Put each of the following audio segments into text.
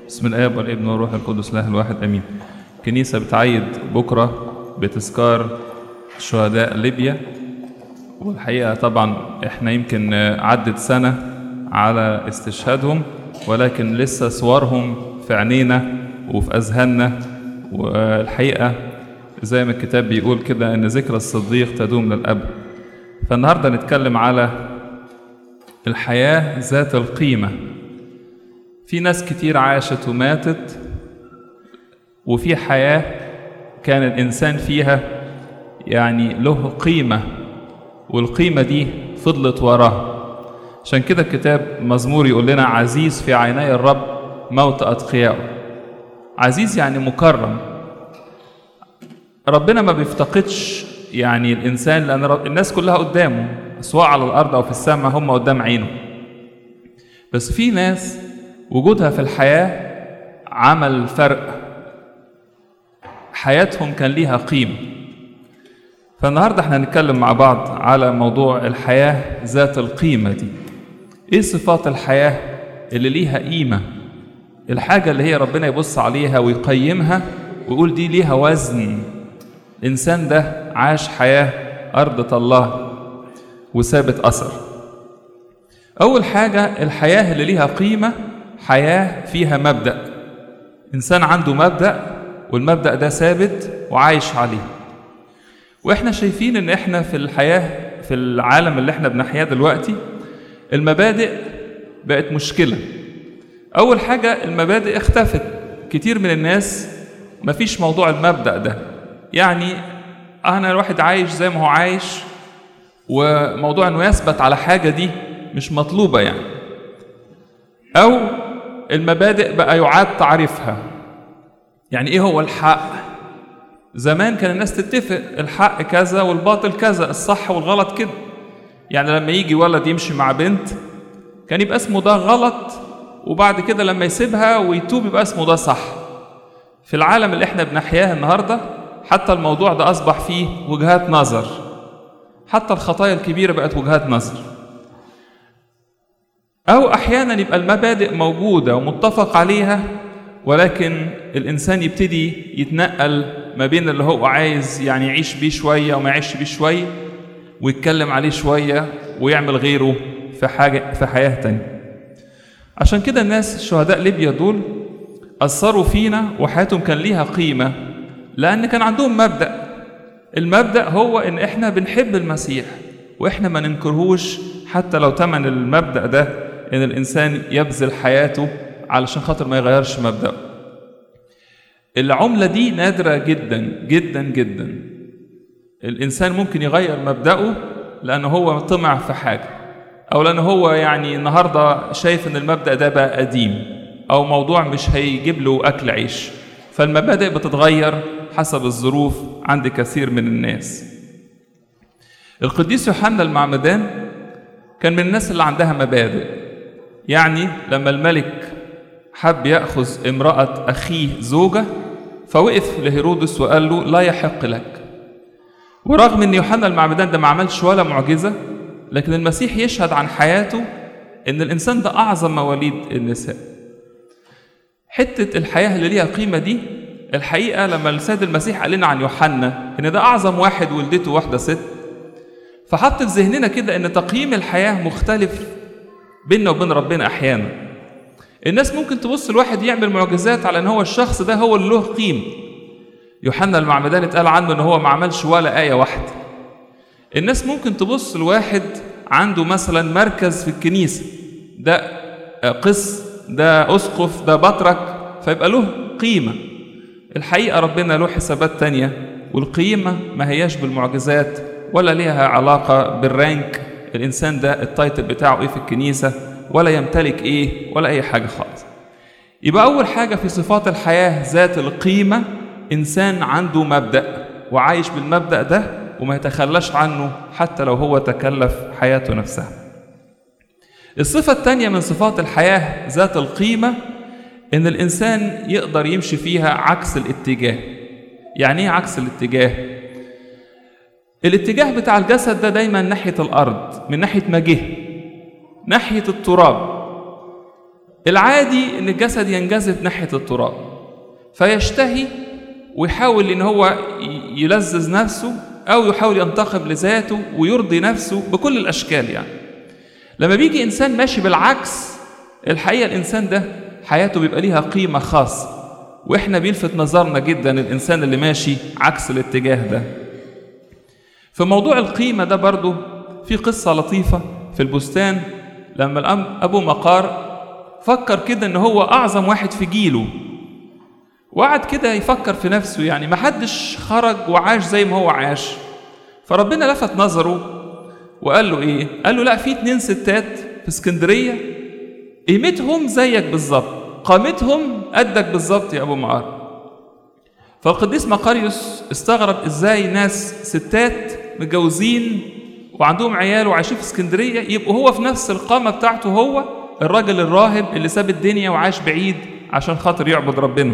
بسم الآب والابن والروح القدس الله الواحد آمين كنيسة بتعيد بكرة بتذكار شهداء ليبيا والحقيقة طبعا احنا يمكن عدت سنة على استشهادهم ولكن لسه صورهم في عينينا وفي أذهاننا والحقيقة زي ما الكتاب بيقول كده إن ذكرى الصديق تدوم للأبد فالنهاردة نتكلم على الحياة ذات القيمة في ناس كتير عاشت وماتت وفي حياة كان الإنسان فيها يعني له قيمة والقيمة دي فضلت وراه عشان كده الكتاب مزمور يقول لنا عزيز في عيني الرب موت أتقياء عزيز يعني مكرم ربنا ما بيفتقدش يعني الإنسان لأن الناس كلها قدامه سواء على الأرض أو في السماء هم قدام عينه بس في ناس وجودها في الحياة عمل فرق حياتهم كان ليها قيمة فالنهاردة احنا هنتكلم مع بعض على موضوع الحياة ذات القيمة دي ايه صفات الحياة اللي ليها قيمة الحاجة اللي هي ربنا يبص عليها ويقيمها ويقول دي ليها وزن الإنسان ده عاش حياة أرضة الله وسابت أثر أول حاجة الحياة اللي ليها قيمة حياة فيها مبدأ إنسان عنده مبدأ والمبدأ ده ثابت وعايش عليه وإحنا شايفين إن إحنا في الحياة في العالم اللي إحنا بنحياه دلوقتي المبادئ بقت مشكلة أول حاجة المبادئ اختفت كتير من الناس مفيش موضوع المبدأ ده يعني أنا الواحد عايش زي ما هو عايش وموضوع إنه يثبت على حاجة دي مش مطلوبة يعني أو المبادئ بقى يعاد تعريفها يعني إيه هو الحق زمان كان الناس تتفق الحق كذا والباطل كذا الصح والغلط كده يعني لما يجي ولد يمشي مع بنت كان يبقى اسمه ده غلط وبعد كده لما يسيبها ويتوب يبقى اسمه ده صح في العالم اللي احنا بنحياه النهارده حتى الموضوع ده اصبح فيه وجهات نظر حتى الخطايا الكبيره بقت وجهات نظر او احيانا يبقى المبادئ موجوده ومتفق عليها ولكن الانسان يبتدي يتنقل ما بين اللي هو عايز يعني يعيش بيه شويه وما يعيش بيه شويه ويتكلم عليه شويه ويعمل غيره في حاجه في حياه تانية عشان كده الناس شهداء ليبيا دول اثروا فينا وحياتهم كان ليها قيمه لان كان عندهم مبدا المبدا هو ان احنا بنحب المسيح واحنا ما ننكرهوش حتى لو تمن المبدا ده ان الانسان يبذل حياته علشان خاطر ما يغيرش مبدأه العملة دي نادرة جدا جدا جدا الإنسان ممكن يغير مبدأه لأنه هو طمع في حاجة أو لأنه هو يعني النهاردة شايف إن المبدأ ده بقى قديم أو موضوع مش هيجيب له أكل عيش فالمبادئ بتتغير حسب الظروف عند كثير من الناس القديس يوحنا المعمدان كان من الناس اللي عندها مبادئ يعني لما الملك حب ياخذ امراه اخيه زوجه فوقف لهيرودس وقال له لا يحق لك ورغم ان يوحنا المعمدان ده ما عملش ولا معجزه لكن المسيح يشهد عن حياته ان الانسان ده اعظم مواليد النساء حته الحياه اللي ليها قيمه دي الحقيقه لما السيد المسيح قال لنا عن يوحنا ان ده اعظم واحد ولدته واحده ست فحط في ذهننا كده ان تقييم الحياه مختلف بيننا وبين ربنا احيانا الناس ممكن تبص الواحد يعمل معجزات على ان هو الشخص ده هو اللي له قيمه يوحنا المعمدان اتقال عنه ان هو ما عملش ولا ايه واحده الناس ممكن تبص الواحد عنده مثلا مركز في الكنيسه ده قس ده اسقف ده بطرك فيبقى له قيمه الحقيقه ربنا له حسابات تانية والقيمه ما هياش بالمعجزات ولا ليها علاقه بالرانك الانسان ده التايتل بتاعه ايه في الكنيسه ولا يمتلك ايه ولا اي حاجه خالص يبقى اول حاجه في صفات الحياه ذات القيمه انسان عنده مبدا وعايش بالمبدا ده وما يتخلاش عنه حتى لو هو تكلف حياته نفسها الصفه الثانيه من صفات الحياه ذات القيمه ان الانسان يقدر يمشي فيها عكس الاتجاه يعني ايه عكس الاتجاه الاتجاه بتاع الجسد ده دايما ناحيه الارض من ناحيه ما جه ناحيه التراب العادي ان الجسد ينجذب ناحيه التراب فيشتهي ويحاول ان هو ي- يلذذ نفسه او يحاول ينتقم لذاته ويرضي نفسه بكل الاشكال يعني لما بيجي انسان ماشي بالعكس الحقيقه الانسان ده حياته بيبقى ليها قيمه خاصه واحنا بيلفت نظرنا جدا الانسان اللي ماشي عكس الاتجاه ده في موضوع القيمه ده برضو في قصه لطيفه في البستان لما الأم ابو مقار فكر كده ان هو اعظم واحد في جيله وقعد كده يفكر في نفسه يعني ما حدش خرج وعاش زي ما هو عاش فربنا لفت نظره وقال له ايه قال له لا في اتنين ستات في اسكندريه قيمتهم زيك بالظبط قامتهم قدك بالظبط يا ابو معار فالقديس مقاريوس استغرب ازاي ناس ستات متجوزين وعندهم عيال وعايشين في اسكندريه يبقوا هو في نفس القامه بتاعته هو الراجل الراهب اللي ساب الدنيا وعاش بعيد عشان خاطر يعبد ربنا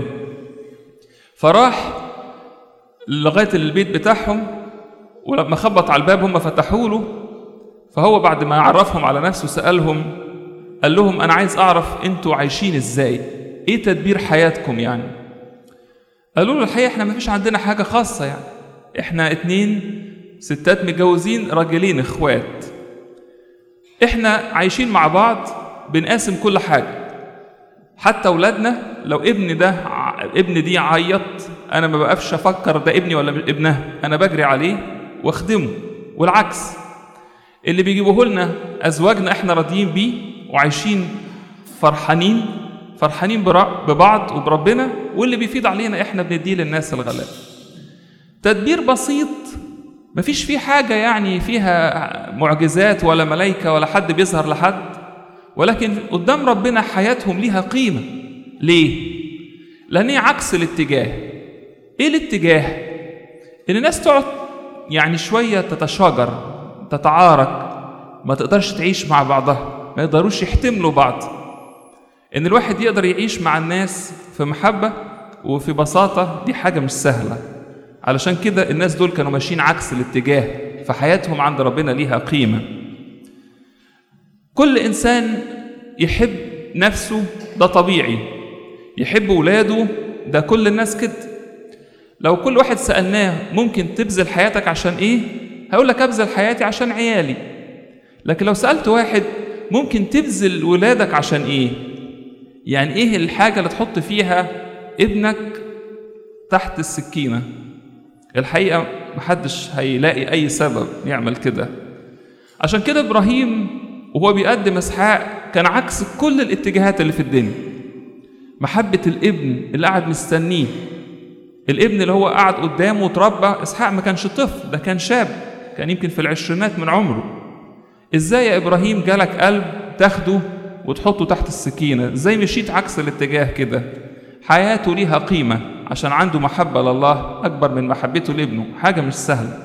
فراح لغايه البيت بتاعهم ولما خبط على الباب هم فتحوا له فهو بعد ما عرفهم على نفسه سالهم قال لهم انا عايز اعرف انتوا عايشين ازاي ايه تدبير حياتكم يعني قالوا له الحقيقه احنا ما فيش عندنا حاجه خاصه يعني احنا اتنين ستات متجوزين راجلين اخوات احنا عايشين مع بعض بنقاسم كل حاجه حتى اولادنا لو ابن ده ع- ابن دي عيط انا ما بقفش افكر ده ابني ولا ابنها انا بجري عليه واخدمه والعكس اللي بيجيبوه لنا ازواجنا احنا راضيين بيه وعايشين فرحانين فرحانين برا- ببعض وبربنا واللي بيفيض علينا احنا بنديه للناس الغلابه تدبير بسيط مفيش فيه حاجة يعني فيها معجزات ولا ملايكة ولا حد بيظهر لحد ولكن قدام ربنا حياتهم ليها قيمة ليه؟ لأن هي عكس الاتجاه إيه الاتجاه؟ إن الناس تقعد يعني شوية تتشاجر تتعارك ما تقدرش تعيش مع بعضها ما يقدروش يحتملوا بعض إن الواحد يقدر يعيش مع الناس في محبة وفي بساطة دي حاجة مش سهلة علشان كده الناس دول كانوا ماشيين عكس الاتجاه فحياتهم عند ربنا ليها قيمة كل إنسان يحب نفسه ده طبيعي يحب ولاده ده كل الناس كده لو كل واحد سألناه ممكن تبذل حياتك عشان إيه هيقول لك أبذل حياتي عشان عيالي لكن لو سألت واحد ممكن تبذل ولادك عشان إيه يعني إيه الحاجة اللي تحط فيها ابنك تحت السكينة الحقيقة محدش هيلاقي أي سبب يعمل كده عشان كده إبراهيم وهو بيقدم إسحاق كان عكس كل الاتجاهات اللي في الدنيا محبة الابن اللي قاعد مستنيه الابن اللي هو قاعد قدامه وتربى إسحاق ما كانش طفل ده كان شاب كان يمكن في العشرينات من عمره إزاي يا إبراهيم جالك قلب تاخده وتحطه تحت السكينة إزاي مشيت عكس الاتجاه كده حياته ليها قيمة عشان عنده محبة لله أكبر من محبته لابنه حاجة مش سهلة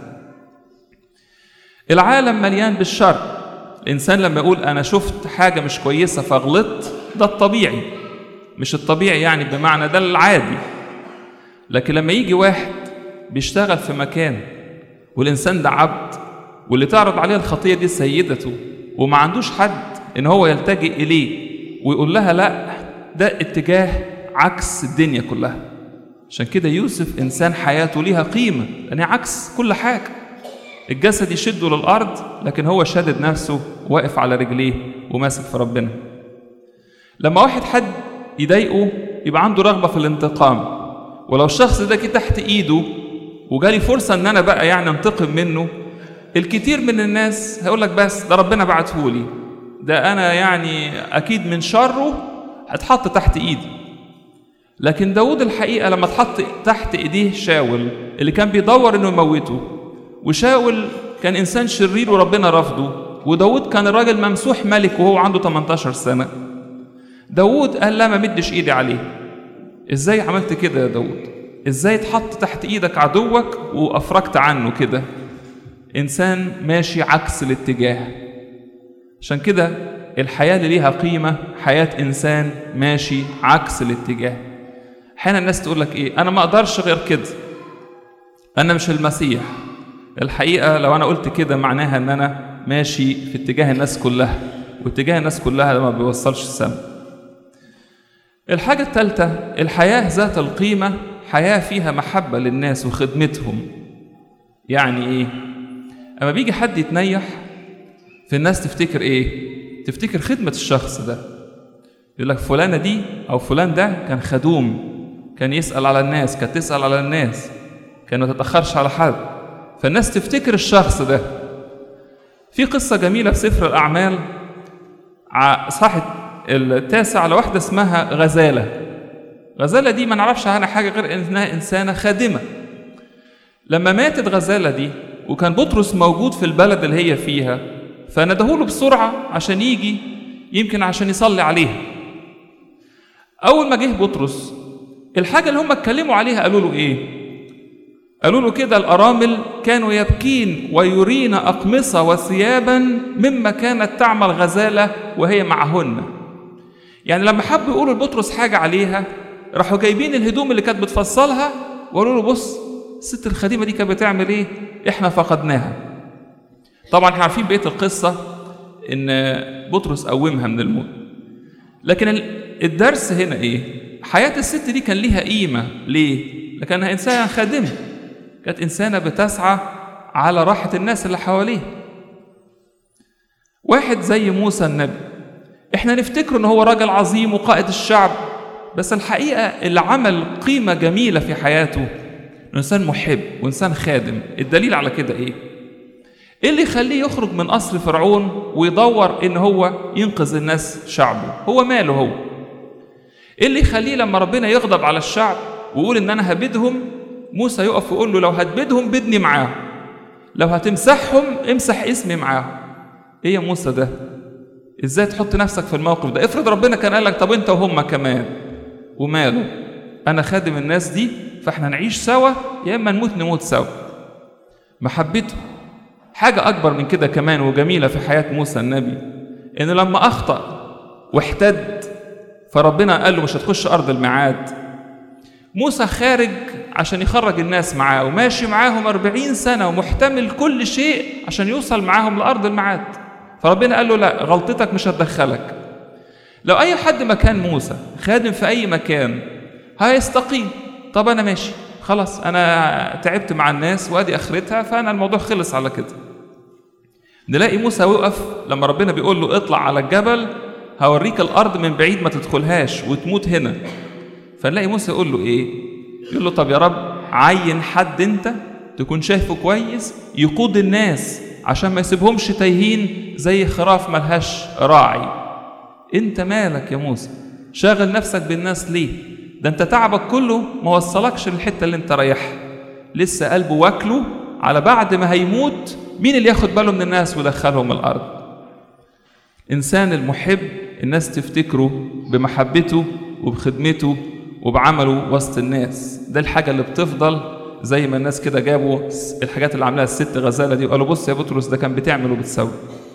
العالم مليان بالشر الإنسان لما يقول أنا شفت حاجة مش كويسة فغلطت ده الطبيعي مش الطبيعي يعني بمعنى ده العادي لكن لما يجي واحد بيشتغل في مكان والإنسان ده عبد واللي تعرض عليه الخطية دي سيدته وما عندوش حد إن هو يلتجئ إليه ويقول لها لا ده اتجاه عكس الدنيا كلها عشان كده يوسف إنسان حياته ليها قيمة لأن هي عكس كل حاجة الجسد يشده للأرض لكن هو شادد نفسه واقف على رجليه وماسك في ربنا لما واحد حد يضايقه يبقى عنده رغبة في الانتقام ولو الشخص ده جه تحت ايده وجالي فرصة ان انا بقى يعني انتقم منه الكتير من الناس هيقول لك بس ده ربنا بعته لي ده انا يعني اكيد من شره هتحط تحت ايدي لكن داود الحقيقة لما اتحط تحت ايديه شاول اللي كان بيدور انه يموته وشاول كان انسان شرير وربنا رفضه وداود كان الراجل ممسوح ملك وهو عنده 18 سنة داود قال لا ما مدش ايدي عليه ازاي عملت كده يا داود ازاي اتحط تحت ايدك عدوك وافرجت عنه كده انسان ماشي عكس الاتجاه عشان كده الحياة اللي ليها قيمة حياة إنسان ماشي عكس الاتجاه أحيانا الناس تقول لك إيه أنا ما أقدرش غير كده أنا مش المسيح الحقيقة لو أنا قلت كده معناها إن أنا ماشي في اتجاه الناس كلها واتجاه الناس كلها ما بيوصلش السما الحاجة الثالثة الحياة ذات القيمة حياة فيها محبة للناس وخدمتهم يعني إيه؟ أما بيجي حد يتنيح في الناس تفتكر إيه؟ تفتكر خدمة الشخص ده يقول لك فلانة دي أو فلان ده كان خدوم كان يسأل على الناس كانت تسأل على الناس كان ما تتأخرش على حد فالناس تفتكر الشخص ده في قصة جميلة في سفر الأعمال صاحت التاسع على واحدة اسمها غزالة غزالة دي ما نعرفش عنها حاجة غير إنها إنسانة خادمة لما ماتت غزالة دي وكان بطرس موجود في البلد اللي هي فيها فندهوله بسرعة عشان يجي يمكن عشان يصلي عليها أول ما جه بطرس الحاجة اللي هم اتكلموا عليها قالوا له إيه؟ قالوا له كده الأرامل كانوا يبكين ويرين أقمصة وثيابا مما كانت تعمل غزالة وهي معهن يعني لما حبوا يقولوا لبطرس حاجة عليها راحوا جايبين الهدوم اللي كانت بتفصلها وقالوا له بص الست الخديمة دي كانت بتعمل ايه؟ احنا فقدناها. طبعا احنا عارفين بقية القصة ان بطرس قومها من الموت. لكن الدرس هنا ايه؟ حياة الست دي كان ليها قيمة ليه؟ لكنها إنسانة خادمة. كانت إنسانة بتسعى على راحة الناس اللي حواليها. واحد زي موسى النبي احنا نفتكره ان هو راجل عظيم وقائد الشعب بس الحقيقه اللي عمل قيمه جميله في حياته انسان محب وانسان خادم الدليل على كده ايه ايه اللي يخليه يخرج من قصر فرعون ويدور ان هو ينقذ الناس شعبه هو ماله هو ايه اللي يخليه لما ربنا يغضب على الشعب ويقول ان انا هبدهم موسى يقف ويقول له لو هتبدهم بدني معاهم لو هتمسحهم امسح اسمي معاهم ايه يا موسى ده ازاي تحط نفسك في الموقف ده افرض ربنا كان قال لك طب انت وهم كمان وماله انا خادم الناس دي فاحنا نعيش سوا يا اما نموت نموت سوا محبته حاجة أكبر من كده كمان وجميلة في حياة موسى النبي إن لما أخطأ واحتد فربنا قال له مش هتخش أرض الميعاد موسى خارج عشان يخرج الناس معاه وماشي معاهم أربعين سنة ومحتمل كل شيء عشان يوصل معاهم لأرض الميعاد فربنا قال له لا غلطتك مش هتدخلك لو اي حد مكان موسى خادم في اي مكان هيستقيم طب انا ماشي خلاص انا تعبت مع الناس وادي اخرتها فانا الموضوع خلص على كده نلاقي موسى وقف لما ربنا بيقول له اطلع على الجبل هوريك الارض من بعيد ما تدخلهاش وتموت هنا فنلاقي موسى يقول له ايه يقول له طب يا رب عين حد انت تكون شايفه كويس يقود الناس عشان ما يسيبهمش تايهين زي خراف ملهاش راعي انت مالك يا موسى شاغل نفسك بالناس ليه ده انت تعبك كله ما وصلكش للحته اللي انت رايحها لسه قلبه واكله على بعد ما هيموت مين اللي ياخد باله من الناس ويدخلهم الارض انسان المحب الناس تفتكره بمحبته وبخدمته وبعمله وسط الناس ده الحاجه اللي بتفضل زي ما الناس كده جابوا الحاجات اللي عملها الست غزاله دي وقالوا بص يا بطرس ده كان بتعمل وبتسوي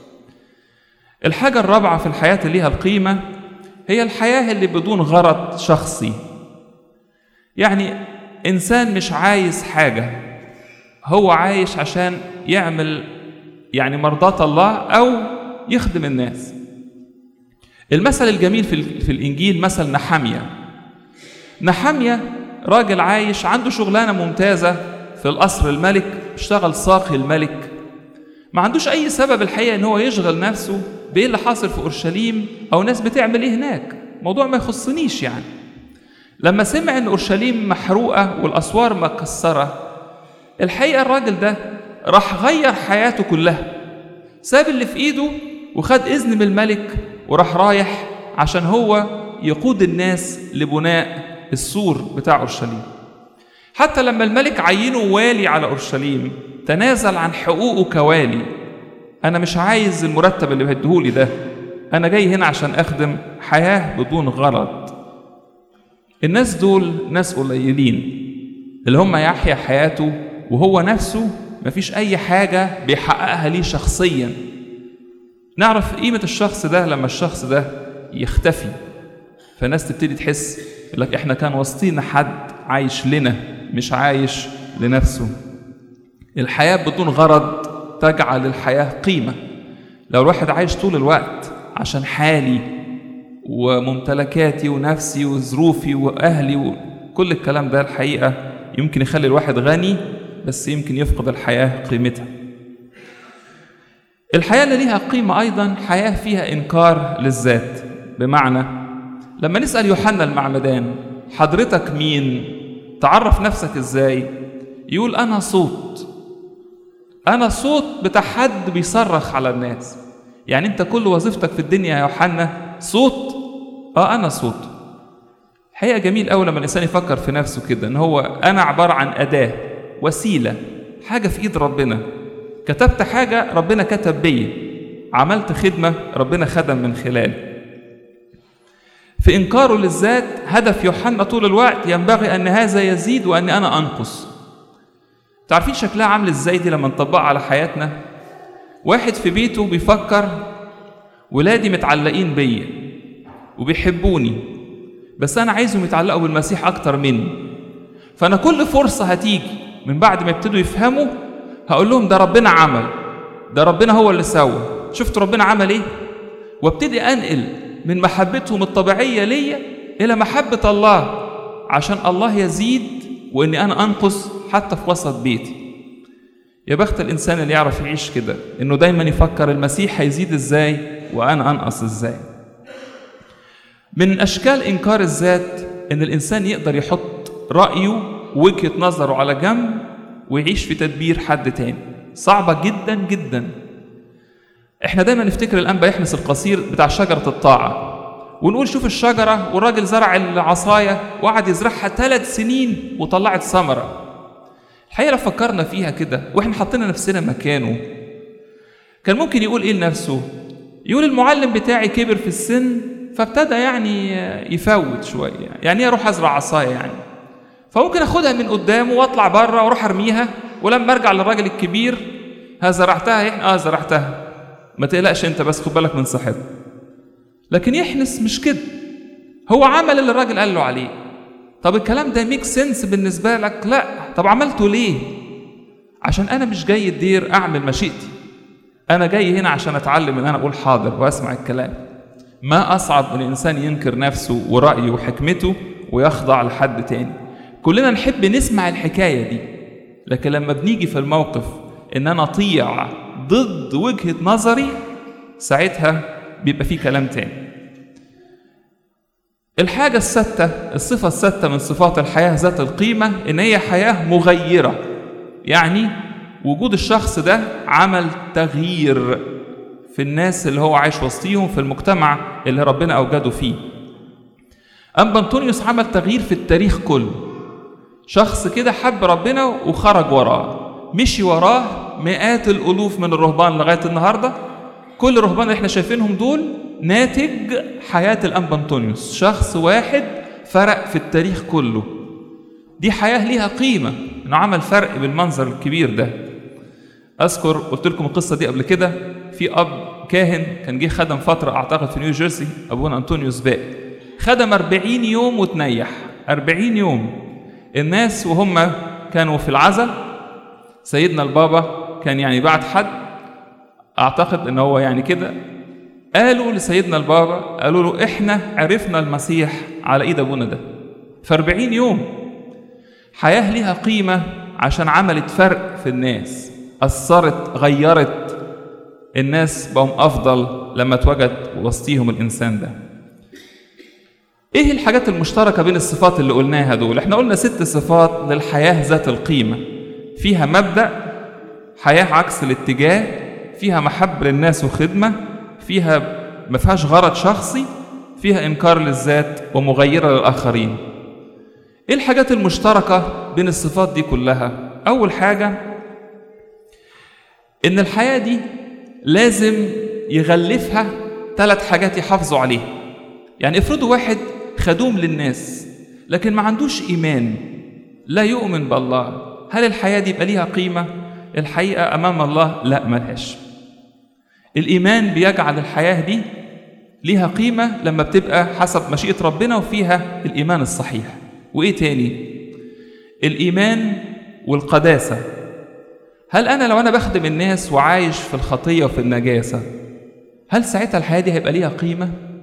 الحاجه الرابعه في الحياه اللي ليها القيمه هي الحياه اللي بدون غرض شخصي يعني انسان مش عايز حاجه هو عايش عشان يعمل يعني مرضاة الله او يخدم الناس المثل الجميل في, في الانجيل مثل نحاميه نحاميه راجل عايش عنده شغلانه ممتازه في القصر الملك اشتغل ساقي الملك ما عندوش اي سبب الحقيقه ان هو يشغل نفسه بايه اللي حاصل في اورشليم او ناس بتعمل ايه هناك موضوع ما يخصنيش يعني لما سمع ان اورشليم محروقه والاسوار مكسره الحقيقه الراجل ده راح غير حياته كلها ساب اللي في ايده وخد اذن من الملك وراح رايح عشان هو يقود الناس لبناء السور بتاع اورشليم حتى لما الملك عينه والي على اورشليم تنازل عن حقوقه كوالي انا مش عايز المرتب اللي بيديهولي ده انا جاي هنا عشان اخدم حياه بدون غرض الناس دول ناس قليلين اللي هم يحيا حياته وهو نفسه مفيش اي حاجه بيحققها ليه شخصيا نعرف قيمه الشخص ده لما الشخص ده يختفي فالناس تبتدي تحس يقول لك احنا كان وسطينا حد عايش لنا مش عايش لنفسه الحياة بدون غرض تجعل الحياة قيمة لو الواحد عايش طول الوقت عشان حالي وممتلكاتي ونفسي وظروفي واهلي وكل الكلام ده الحقيقه يمكن يخلي الواحد غني بس يمكن يفقد الحياه قيمتها الحياه اللي ليها قيمه ايضا حياه فيها انكار للذات بمعنى لما نسال يوحنا المعمدان حضرتك مين تعرف نفسك ازاي يقول انا صوت انا صوت بتاع حد بيصرخ على الناس يعني انت كل وظيفتك في الدنيا يا يوحنا صوت اه انا صوت الحقيقه جميل قوي لما الانسان يفكر في نفسه كده ان هو انا عباره عن اداه وسيله حاجه في ايد ربنا كتبت حاجه ربنا كتب بيا عملت خدمه ربنا خدم من خلالي في انكاره للذات هدف يوحنا طول الوقت ينبغي ان هذا يزيد وان انا انقص تعرفين شكلها عامل ازاي دي لما نطبقها على حياتنا واحد في بيته بيفكر ولادي متعلقين بيا وبيحبوني بس انا عايزهم يتعلقوا بالمسيح اكتر مني فانا كل فرصه هتيجي من بعد ما يبتدوا يفهموا هقول لهم ده ربنا عمل ده ربنا هو اللي سوى شفتوا ربنا عمل ايه وابتدي انقل من محبتهم الطبيعيه ليا الى محبه الله عشان الله يزيد واني انا انقص حتى في وسط بيتي يا بخت الانسان اللي يعرف يعيش كده انه دايما يفكر المسيح هيزيد ازاي وانا انقص ازاي من اشكال انكار الذات ان الانسان يقدر يحط رايه وجهه نظره على جنب ويعيش في تدبير حد تاني صعبه جدا جدا احنا دايما نفتكر الانبا يحنس القصير بتاع شجره الطاعه ونقول شوف الشجره والراجل زرع العصايه وقعد يزرعها ثلاث سنين وطلعت ثمره الحقيقه لو فكرنا فيها كده واحنا حطينا نفسنا مكانه كان ممكن يقول ايه لنفسه يقول المعلم بتاعي كبر في السن فابتدى يعني يفوت شويه يعني ايه اروح ازرع عصايه يعني فممكن اخدها من قدامه واطلع بره واروح ارميها ولما ارجع للراجل الكبير ها زرعتها يعني اه زرعتها ما تقلقش انت بس خد بالك من صحتك لكن يحنس مش كده هو عمل اللي الراجل قال له عليه طب الكلام ده ميك سنس بالنسبه لك لا طب عملته ليه عشان انا مش جاي الدير اعمل مشيئتي انا جاي هنا عشان اتعلم ان انا اقول حاضر واسمع الكلام ما اصعب ان الانسان ينكر نفسه ورايه وحكمته ويخضع لحد تاني كلنا نحب نسمع الحكايه دي لكن لما بنيجي في الموقف ان انا اطيع ضد وجهه نظري ساعتها بيبقى في كلام تاني الحاجة الستة الصفة الستة من صفات الحياة ذات القيمة إن هي حياة مغيرة يعني وجود الشخص ده عمل تغيير في الناس اللي هو عايش وسطيهم في المجتمع اللي ربنا أوجده فيه أما أنطونيوس عمل تغيير في التاريخ كله شخص كده حب ربنا وخرج وراه مشي وراه مئات الألوف من الرهبان لغاية النهاردة كل الرهبان اللي احنا شايفينهم دول ناتج حياة الأنبا أنطونيوس شخص واحد فرق في التاريخ كله دي حياة ليها قيمة إنه عمل فرق بالمنظر الكبير ده أذكر قلت لكم القصة دي قبل كده في أب كاهن كان جه خدم فترة أعتقد في نيوجيرسي أبونا أنطونيوس باقي خدم 40 يوم وتنيح 40 يوم الناس وهم كانوا في العزل سيدنا البابا كان يعني بعت حد اعتقد ان هو يعني كده قالوا لسيدنا البابا قالوا له احنا عرفنا المسيح على ايد ابونا ده في 40 يوم حياه ليها قيمه عشان عملت فرق في الناس اثرت غيرت الناس بقوا افضل لما اتوجد وسطيهم الانسان ده ايه الحاجات المشتركه بين الصفات اللي قلناها دول احنا قلنا ست صفات للحياه ذات القيمه فيها مبدا حياه عكس الاتجاه فيها محبه للناس وخدمه فيها ما فيهاش غرض شخصي فيها انكار للذات ومغيره للاخرين ايه الحاجات المشتركه بين الصفات دي كلها اول حاجه ان الحياه دي لازم يغلفها ثلاث حاجات يحافظوا عليها يعني افرضوا واحد خدوم للناس لكن ما عندوش ايمان لا يؤمن بالله هل الحياه دي يبقى ليها قيمه الحقيقه امام الله لا ملهاش الايمان بيجعل الحياه دي ليها قيمه لما بتبقى حسب مشيئه ربنا وفيها الايمان الصحيح وايه تاني الايمان والقداسه هل انا لو انا بخدم الناس وعايش في الخطيه وفي النجاسه هل ساعتها الحياه دي هيبقى ليها قيمه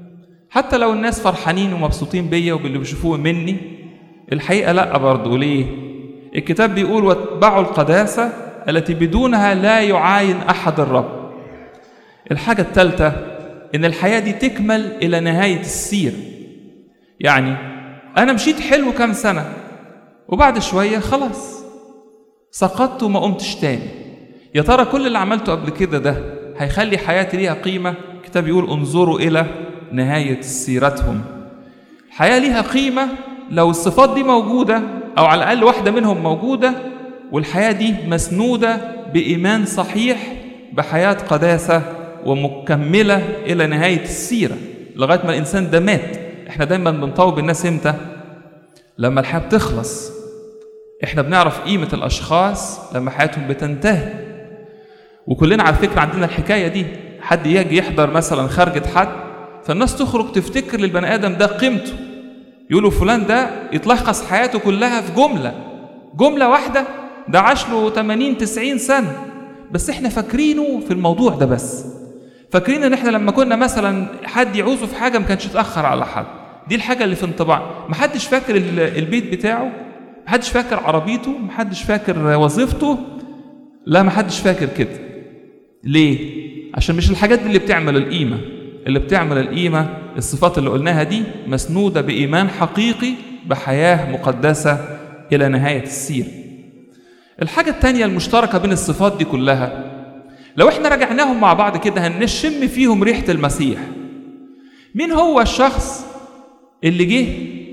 حتى لو الناس فرحانين ومبسوطين بيا وباللي بيشوفوه مني الحقيقة لا برضه ليه؟ الكتاب بيقول واتبعوا القداسة التي بدونها لا يعاين أحد الرب الحاجة الثالثة إن الحياة دي تكمل إلى نهاية السير يعني أنا مشيت حلو كام سنة وبعد شوية خلاص سقطت وما قمتش تاني يا ترى كل اللي عملته قبل كده ده هيخلي حياتي ليها قيمة الكتاب يقول انظروا إلى نهاية سيرتهم الحياة ليها قيمة لو الصفات دي موجودة أو على الأقل واحدة منهم موجودة والحياة دي مسنودة بإيمان صحيح بحياة قداسة ومكملة إلى نهاية السيرة لغاية ما الإنسان ده مات إحنا دايما بنطوب الناس إمتى؟ لما الحياة بتخلص إحنا بنعرف قيمة الأشخاص لما حياتهم بتنتهي وكلنا على فكرة عندنا الحكاية دي حد يجي يحضر مثلا خرجة حد فالناس تخرج تفتكر للبني آدم ده قيمته يقولوا فلان ده يتلخص حياته كلها في جملة جملة واحدة ده عاش له 80 90 سنة بس احنا فاكرينه في الموضوع ده بس فاكرين ان احنا لما كنا مثلا حد يعوزه في حاجة ما كانش يتأخر على حد دي الحاجة اللي في انطباع محدش فاكر البيت بتاعه محدش فاكر عربيته محدش فاكر وظيفته لا محدش فاكر كده ليه عشان مش الحاجات دي اللي بتعمل القيمة اللي بتعمل القيمة الصفات اللي قلناها دي مسنودة بإيمان حقيقي بحياة مقدسة إلى نهاية السير الحاجة التانية المشتركة بين الصفات دي كلها لو احنا رجعناهم مع بعض كده هنشم فيهم ريحة المسيح مين هو الشخص اللي جه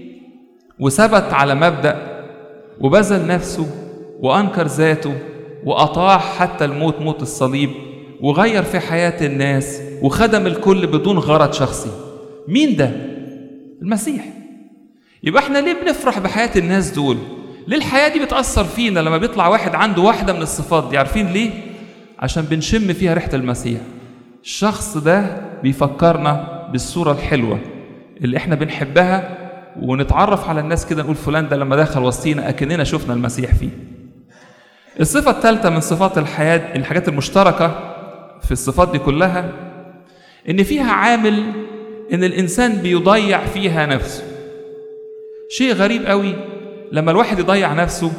وثبت على مبدأ وبذل نفسه وأنكر ذاته وأطاع حتى الموت موت الصليب وغير في حياة الناس وخدم الكل بدون غرض شخصي مين ده؟ المسيح يبقى احنا ليه بنفرح بحياة الناس دول؟ ليه الحياة دي بتأثر فينا لما بيطلع واحد عنده واحدة من الصفات دي عارفين ليه؟ عشان بنشم فيها ريحة المسيح الشخص ده بيفكرنا بالصورة الحلوة اللي احنا بنحبها ونتعرف على الناس كده نقول فلان ده لما دخل وسطينا أكننا شفنا المسيح فيه الصفة الثالثة من صفات الحياة الحاجات المشتركة في الصفات دي كلها إن فيها عامل إن الإنسان بيضيع فيها نفسه شيء غريب قوي لما الواحد يضيع نفسه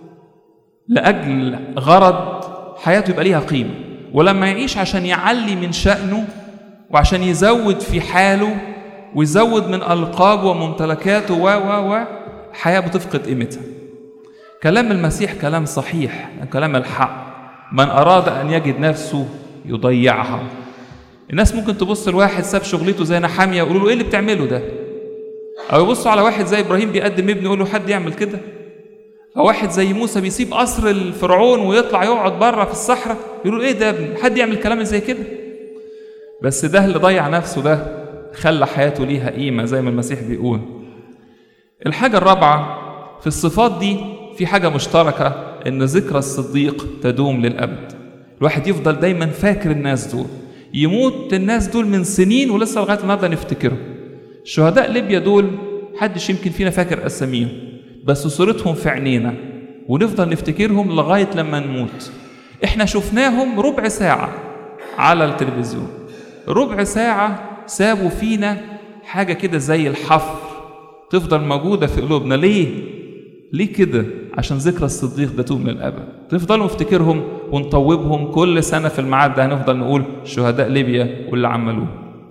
لأجل غرض حياته يبقى ليها قيمة ولما يعيش عشان يعلي من شأنه وعشان يزود في حاله ويزود من ألقابه وممتلكاته و و و الحياة بتفقد قيمتها كلام المسيح كلام صحيح كلام الحق من أراد أن يجد نفسه يضيعها الناس ممكن تبص لواحد ساب شغلته زي نحامية يقولوا له ايه اللي بتعمله ده او يبصوا على واحد زي ابراهيم بيقدم ابنه يقول له حد يعمل كده او واحد زي موسى بيسيب قصر الفرعون ويطلع يقعد بره في الصحراء يقولوا ايه ده يا ابني حد يعمل كلام زي كده بس ده اللي ضيع نفسه ده خلى حياته ليها قيمة زي ما المسيح بيقول الحاجة الرابعة في الصفات دي في حاجة مشتركة إن ذكرى الصديق تدوم للأبد الواحد يفضل دايما فاكر الناس دول يموت الناس دول من سنين ولسه لغايه النهارده نفتكرهم شهداء ليبيا دول حدش يمكن فينا فاكر اساميهم بس صورتهم في عينينا ونفضل نفتكرهم لغايه لما نموت احنا شفناهم ربع ساعه على التلفزيون ربع ساعه سابوا فينا حاجه كده زي الحفر تفضل موجوده في قلوبنا ليه ليه كده عشان ذكرى الصديق ده توم للأبد تفضلوا نفتكرهم ونطوبهم كل سنة في الميعاد ده هنفضل نقول شهداء ليبيا واللي عملوه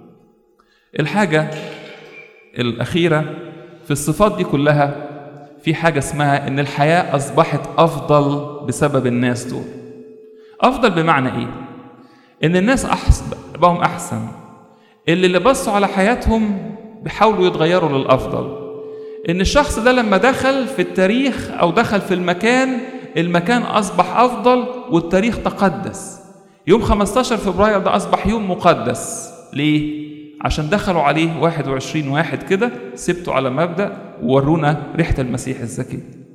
الحاجة الأخيرة في الصفات دي كلها في حاجة اسمها إن الحياة أصبحت أفضل بسبب الناس دول أفضل بمعنى إيه؟ إن الناس أحسن بقوا أحسن اللي اللي بصوا على حياتهم بيحاولوا يتغيروا للأفضل ان الشخص ده لما دخل في التاريخ او دخل في المكان المكان اصبح افضل والتاريخ تقدس يوم 15 فبراير ده اصبح يوم مقدس ليه عشان دخلوا عليه 21 واحد كده سبتوا على مبدا وورونا ريحه المسيح الزكي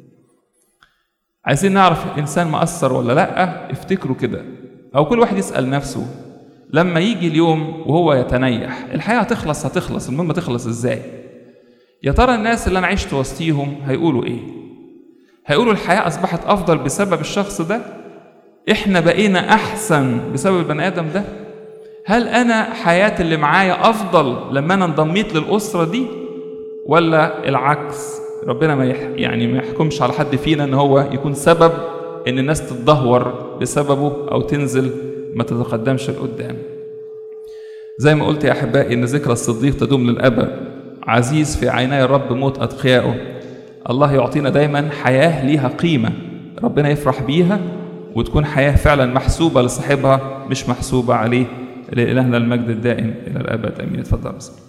عايزين نعرف الانسان مأثر ولا لا افتكروا كده او كل واحد يسال نفسه لما يجي اليوم وهو يتنيح الحياه هتخلص هتخلص المهم تخلص ازاي يا ترى الناس اللي انا عشت وسطيهم هيقولوا ايه هيقولوا الحياه اصبحت افضل بسبب الشخص ده احنا بقينا احسن بسبب البني ادم ده هل انا حياتي اللي معايا افضل لما انا انضميت للاسره دي ولا العكس ربنا ما يح يعني ما يحكمش على حد فينا ان هو يكون سبب ان الناس تتدهور بسببه او تنزل ما تتقدمش لقدام زي ما قلت يا احبائي ان ذكرى الصديق تدوم للابد عزيز في عيني الرب موت اتقيائه الله يعطينا دايما حياه ليها قيمه ربنا يفرح بيها وتكون حياه فعلا محسوبه لصاحبها مش محسوبه عليه لإلهنا المجد الدائم إلى الأبد أمين اتفضل